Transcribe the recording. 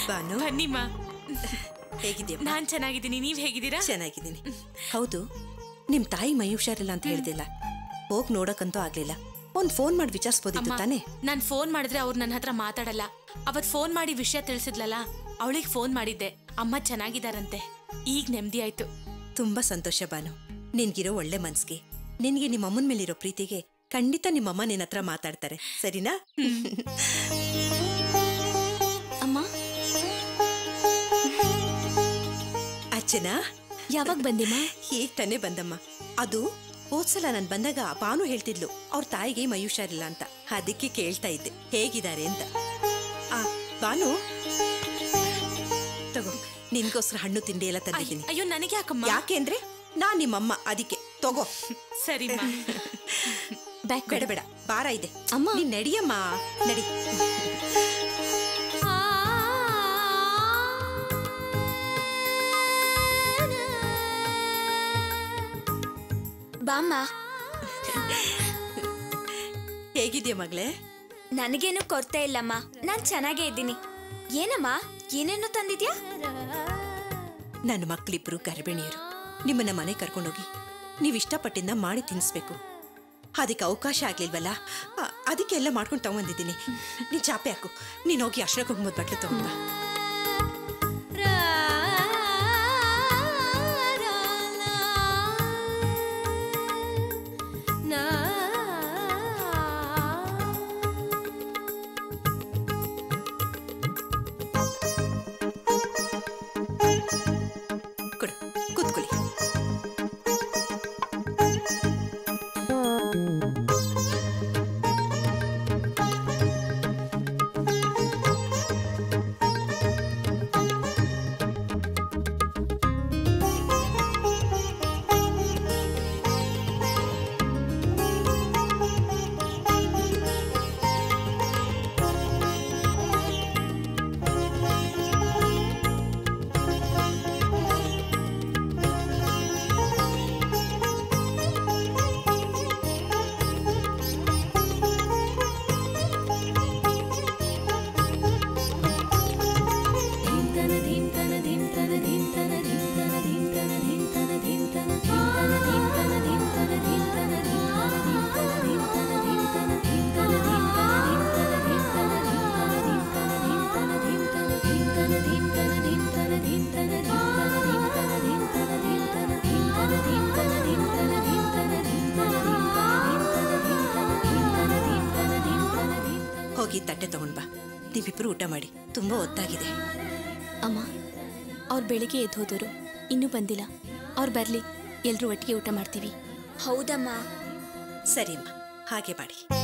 ಬಾನು ಬನ್ನಿಮ್ಮ ಹೇಗಿದ್ಯಾ ನಾನ್ ಚೆನ್ನಾಗಿದ್ದೀನಿ ನೀವ್ ಹೇಗಿದ್ದೀರಾ ಚೆನ್ನಾಗಿದ್ದೀನಿ ಹೌದು ನಿಮ್ ತಾಯಿ ಮೈ ಹುಷಾರಿಲ್ಲ ಅಂತ ಹೇಳ್ದಿಲ್ಲ ಹೋಗ್ ನೋಡಕ್ಕಂತೂ ಆಗ್ಲಿಲ್ಲ ಒಂದ್ ಫೋನ್ ಮಾಡಿ ವಿಚಾರಿಸ್ಬೋದಿತ್ತು ಅಮ್ಮ, ತಾನೇ ನಾನ್ ಫೋನ್ ಮಾಡಿದ್ರೆ ಅವ್ರು ನನ್ನ ಹತ್ರ ಮಾತಾಡಲ್ಲ ಅವತ್ ಫೋನ್ ಮಾಡಿ ವಿಷಯ ತಿಳಿಸಿದ್ಲಲ್ಲ ಅವಳಿಗೆ ಫೋನ್ ಮಾಡಿದ್ದೆ ಅಮ್ಮ ಚೆನ್ನಾಗಿದಾರಂತೆ ಈಗ ನೆಮ್ಮದಿ ಆಯ್ತು ತುಂಬಾ ಸಂತೋಷ ಬಾನು ನಿನ್ಗಿರೋ ಒಳ್ಳೆ ಮನ್ಸ್ಗೆ ನಿನ್ಗೆ ನಿಮ್ಮ ಅಮ್ಮನ ಮೇಲಿರೋ ಪ್ರೀತಿಗೆ ಖಂಡಿತ ನಿಮ್ಮಮ್ಮ ನಿನ್ನ ಹತ್ರ ಮಾತಾಡ್ತಾರೆ ಸರಿನಾ ಅಮ್ಮ ಅಚ್ಚನಾ ಯಾವಾಗ ಬಂದಿಮ್ಮ ಈಗ ತಾನೇ ಬಂದಮ್ಮ ಅದು ಹೋದ್ಸಲ ನಾನು ಬಂದಾಗ ಬಾನು ಹೇಳ್ತಿದ್ಲು ಅವ್ರ ತಾಯಿಗೆ ಮೈ ಹುಷಾರಿಲ್ಲ ಅಂತ ಅದಕ್ಕೆ ಕೇಳ್ತಾ ಇದ್ದೆ ಹೇಗಿದ್ದಾರೆ ಅಂತ ಆ ಬಾನು ತಗೋ ನಿನ್ಗೋಸ್ಕರ ಹಣ್ಣು ತಿಂಡಿ ಎಲ್ಲ ತಂದಿದ್ದೀನಿ ಅಯ್ಯೋ ನನಗೆ ಯಾಕಮ್ಮ ಯಾಕೆ ಅಂದ್ರೆ ನಾನ್ ನಿಮ್ಮಮ್ಮ ಅದಕ್ಕೆ ತಗೋ ಸರಿಮ್ಮ ಬ್ಯಾಗ್ ಬೇಡ ಬೇಡ ಭಾರ ಇದೆ ಅಮ್ಮ. ನೀನ್ ನಡಿಯಮ್ಮ ನಡಿ ಬಾಮ್ಮ ಹೇಗಿದ್ಯಾ ಮಗಳೇ ನನಗೇನು ಕೊರತೆ ಇಲ್ಲಮ್ಮ ನಾನ್ ಚೆನ್ನಾಗೇ ಇದ್ದೀನಿ ಏನಮ್ಮ ಏನೇನು ತಂದಿದ್ಯಾ ನನ್ನ ಮಕ್ಕಳಿಬ್ರು ಗರ್ಭಿಣಿಯರು ನಿಮ್ಮನ್ನ ಮನೆ ಕರ್ಕೊಂಡೋಗಿ ನೀವು ಇಷ್ಟಪಟ್ಟಿಂದ ಮಾಡಿ ತಿನ್ನಿಸ್ಬೇಕು ಅದಕ್ಕೆ ಅವಕಾಶ ಆಗ್ಲಿಲ್ವಲ್ಲ ಆ, ಅದಕ್ಕೆಲ್ಲ ಮಾಡ್ಕೊಂಡು ತಗೊಂಡಿದ್ದೀನಿ ನೀನ್ ಚಾಪೆ ಹಾಕು ನೀನ್ ಹೋಗಿ ಅಶ್ರ ಕುಂಕುಮದ ಬಟ್ಲು ತಗೊಂಡ್ ಬಾ ಕೊಡು ಕೂತ್ಕೊಳ್ಳಿ ಹೋಗಿ ತಟ್ಟೆ ತಗೊಂಡ್ ಬಾ ನೀವಿಬ್ರು ಊಟ ಮಾಡಿ ತುಂಬಾ ಹೊತ್ತಾಗಿದೆ ಅಮ್ಮ ಅವ್ರು ಬೆಳಿಗ್ಗೆ ಎದ್ದು ಹೋದವರು ಇನ್ನೂ ಬಂದಿಲ್ಲ ಅವ್ರು ಬರಲಿ ಎಲ್ಲರೂ ಒಟ್ಟಿಗೆ ಊಟ ಮಾಡ್ತೀವಿ ಹೌದಮ್ಮ ಸರಿ ಅಮ್ಮ ಹಾಗೆ ಮಾಡಿ